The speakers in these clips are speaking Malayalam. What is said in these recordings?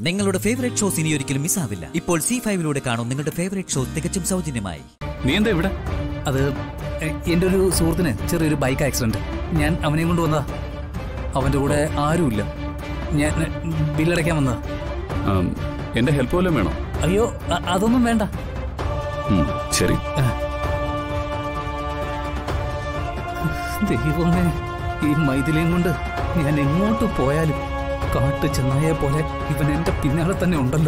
നിങ്ങളുടെ ഫേവറേറ്റ് ഷോസ് ഇനി ഒരിക്കലും മിസ്സാവില്ല ഇപ്പോൾ സി ഫൈവിലൂടെ കാണും നിങ്ങളുടെ ഫേവറേറ്റ് ഷോ തികച്ചും സൗജന്യമായി നീ എന്താ ഇവിടെ അത് എ- എൻ്റെ ഒരു സുഹൃത്തിന് ചെറിയൊരു ബൈക്ക് ആക്സിഡന്റ് ഞാൻ അവനെയും കൊണ്ട് വന്നതാ അവൻ്റെ കൂടെ ആരുമില്ല ഞാൻ ബില്ലടയ്ക്കാൻ വന്നതാ ആം, എന്റെ ഹെൽപ്പ് വല്ലതും വേണോ അയ്യോ അ- അതൊന്നും വേണ്ട ഉം, ശരി ദൈവമേ ഈ മൈഥിലിയും കൊണ്ട് ഞാൻ എങ്ങോട്ട് പോയാലും കാട്ടു ചെന്നായെ പോലെ ഇവൻ എന്റെ പിന്നാലെ തന്നെ ഉണ്ടല്ലോ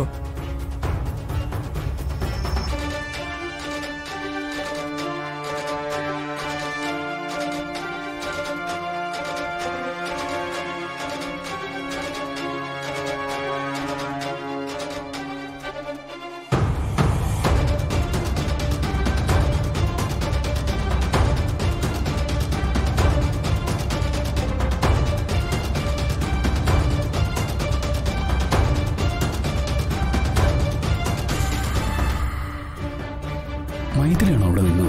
മൈഥിലിയാണോ അവിടെ നിന്നത്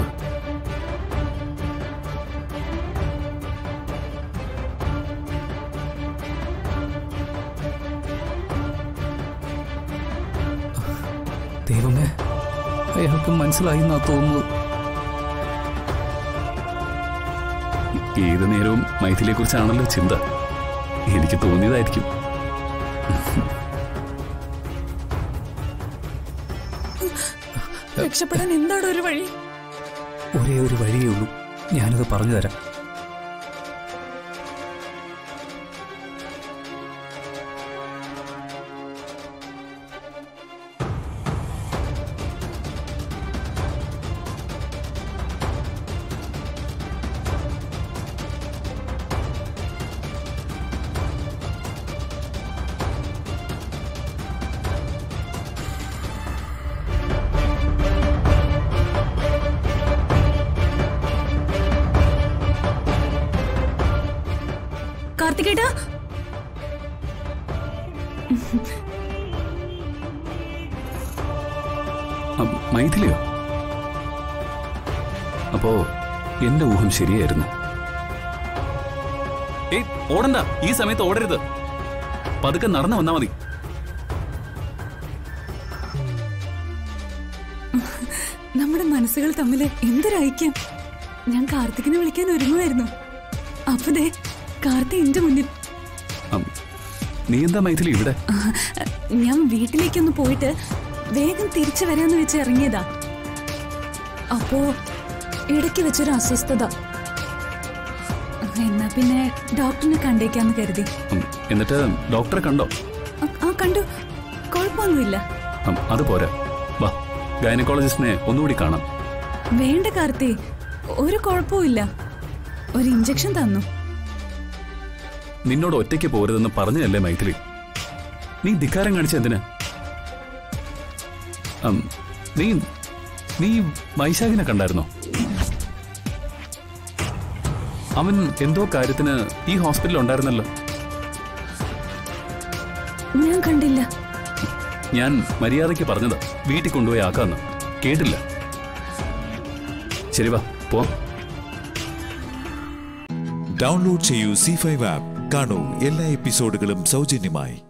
ദൈവമേ അയാൾക്ക് മനസ്സിലായി എന്നാ തോന്നുന്നത് ഏത് നേരവും മൈഥിലിയെ കുറിച്ചാണല്ലോ ചിന്ത എനിക്ക് തോന്നിയതായിരിക്കും രക്ഷപ്പെടാൻ എന്താണ് ഒരു വഴി ഒരേ ഒരു വഴിയേ ഉള്ളൂ ഞാനത് പറഞ്ഞു തരാം കാർത്തികേട്ടാ അം, മൈഥിലിയോ അപ്പോ എന്റെ ഊഹം ശരിയായിരുന്നു ഏയ് ഓടണ്ട ഈ സമയത്ത് ഓടരുത് പതുക്കെ നടന്നു വന്നാ മതി നമ്മുടെ മനസ്സുകൾ തമ്മിൽ എന്തൊരു ഐക്യം ഞാൻ കാർത്തികിനെ വിളിക്കാൻ ഒരുങ്ങുമായിരുന്നു അപ്പൊ ദേ കാർത്തി എന്റെ മുന്നിൽ അം, നീ എന്താ മൈഥിലി ഇവിടെ ആ, ഞാൻ വീട്ടിലേക്കൊന്ന് പോയിട്ട് വേഗം തിരിച്ചു വരാന്ന് വെച്ച് ഇറങ്ങിയതാ അപ്പോ ഇടയ്ക്ക് വെച്ചൊരു അസ്വസ്ഥത എന്നാ പിന്നെ ഡോക്ടറിനെ കണ്ടേക്കാന്ന് കരുതി ഉം, എന്നിട്ട് ഡോക്ടറെ കണ്ടോ ആ, ആ കണ്ടു കുഴപ്പമൊന്നുമില്ല ഉം, അത് പോരാ വാ ഗൈനക്കോളജിസ്റ്റിനെ ഒന്നുകൂടി കാണാം വേണ്ട കാർത്തി ഒരു കുഴപ്പമില്ല ഒരു ഇഞ്ചക്ഷൻ തന്നു നിന്നോട് ഒറ്റയ്ക്ക് പോരുതെന്ന് പറഞ്ഞതല്ലേ മൈഥിലി നീ ധിക്കാരം കാണിച്ച എന്തിനാ ഉം, നീ നീ വൈശാഖിനെ കണ്ടായിരുന്നോ അവൻ എന്തോ കാര്യത്തിന് ഈ ഹോസ്പിറ്റലിൽ ഉണ്ടായിരുന്നല്ലോ ഞാൻ കണ്ടില്ല ഞാൻ മര്യാദയ്ക്ക് പറഞ്ഞതാ വീട്ടിൽ കൊണ്ടുപോയി ആക്കാന്ന് കേട്ടില്ല ശരി വാ പോ ഡൗൺലോഡ് ചെയ്യൂ സി ഫൈവ് ആപ്പ് കാണൂ എല്ലാ എപ്പിസോഡുകളും സൗജന്യമായി